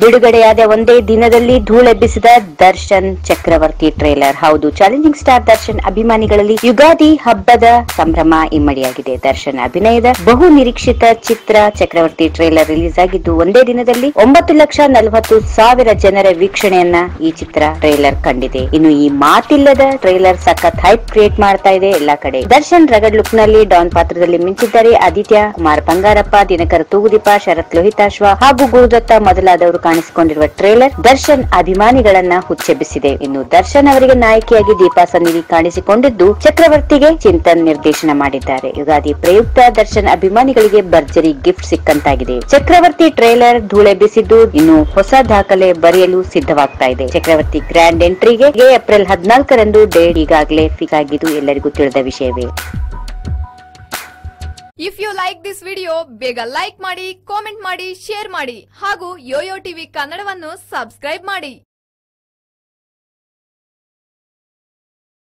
ಬಿಡುಗಡೆಯಾದ ಒಂದೇ ದಿನದಲ್ಲಿ ಧೂಳೆಬ್ಬಿಸಿದ ದರ್ಶನ್ ಚಕ್ರವರ್ತಿ ಟ್ರೇಲರ್ ಹೌದು ಚಾಲೆಂಜಿಂಗ್ ಸ್ಟಾರ್ ದರ್ಶನ್ ಅಭಿಮಾನಿಗಳಲ್ಲಿ ಯುಗಾದಿ ಹಬ್ಬದ ಸಂಭ್ರಮ ಇಮ್ಮಡಿಯಾಗಿದೆ ದರ್ಶನ್ ಅಭಿನಯದ ಬಹು ನಿರೀಕ್ಷಿತ ಚಿತ್ರ ಚಕ್ರವರ್ತಿ ಟ್ರೇಲರ್ ರಿಲೀಸ್ ಆಗಿದ್ದು ಒಂದೇ ದಿನದಲ್ಲಿ ಒಂಬತ್ತು ಲಕ್ಷ ನಲವತ್ತು ಸಾವಿರ ಜನರ ವೀಕ್ಷಣೆಯನ್ನ ಈ ಚಿತ್ರ ಟ್ರೇಲರ್ ಕಂಡಿದೆ ಇನ್ನು ಈ ಮಾತಿಲ್ಲದ ಟ್ರೇಲರ್ ಸಖತ್ ಹೈಪ್ ಕ್ರಿಯೇಟ್ ಮಾಡ್ತಾ ಇದೆ ಎಲ್ಲಾ ಕಡೆ ದರ್ಶನ್ ರಗಡ್ ಲುಕ್ ನಲ್ಲಿ ಡಾನ್ ಪಾತ್ರದಲ್ಲಿ ಮಿಂಚಿದ್ದಾರೆ ಆದಿತ್ಯ ಕುಮಾರ್ ಬಂಗಾರಪ್ಪ ದಿನಕರ ತೂಗುದೀಪ ಶರತ್ ಲೋಹಿತಾಶ್ವ ಹಾಗೂ ಗುರುದತ್ತ ಮೊದಲಾದವರು ಕಾಣಿಸಿಕೊಂಡಿರುವ ಟ್ರೇಲರ್ ದರ್ಶನ್ ಅಭಿಮಾನಿಗಳನ್ನ ಹುಚ್ಚೆಬ್ಬಿಸಿದೆ ಇನ್ನು ದರ್ಶನ್ ಅವರಿಗೆ ನಾಯಕಿಯಾಗಿ ದೀಪಾ ಸನ್ನಿಧಿ ಕಾಣಿಸಿಕೊಂಡಿದ್ದು ಚಕ್ರವರ್ತಿಗೆ ಚಿಂತನ್ ನಿರ್ದೇಶನ ಮಾಡಿದ್ದಾರೆ ಯುಗಾದಿ ಪ್ರಯುಕ್ತ ದರ್ಶನ್ ಅಭಿಮಾನಿಗಳಿಗೆ ಭರ್ಜರಿ ಗಿಫ್ಟ್ ಸಿಕ್ಕಂತಾಗಿದೆ ಚಕ್ರವರ್ತಿ ಟ್ರೇಲರ್ ಧೂಳೆಬ್ಬಿಸಿದ್ದು ಇನ್ನು ಹೊಸ ದಾಖಲೆ ಬರೆಯಲು ಸಿದ್ಧವಾಗ್ತಾ ಇದೆ ಚಕ್ರವರ್ತಿ ಗ್ರ್ಯಾಂಡ್ ಎಂಟ್ರಿಗೆ ಏಪ್ರಿಲ್ ಹದಿನಾಲ್ಕರಂದು ಡೇಟ್ ಈಗಾಗಲೇ ಫಿಕ್ಸ್ ಆಗಿದ್ದು ಎಲ್ಲರಿಗೂ ತಿಳಿದ ವಿಷಯವೇ if you like this video ಬೇಗ ಲೈಕ್ ಮಾಡಿ ಕಾಮೆಂಟ್ ಮಾಡಿ ಶೇರ್ ಮಾಡಿ ಹಾಗೂ ಯೋಯೋ ಟಿವಿ ಕನ್ನಡವನ್ನು ಸಬ್ಸ್ಕ್ರೈಬ್ ಮಾಡಿ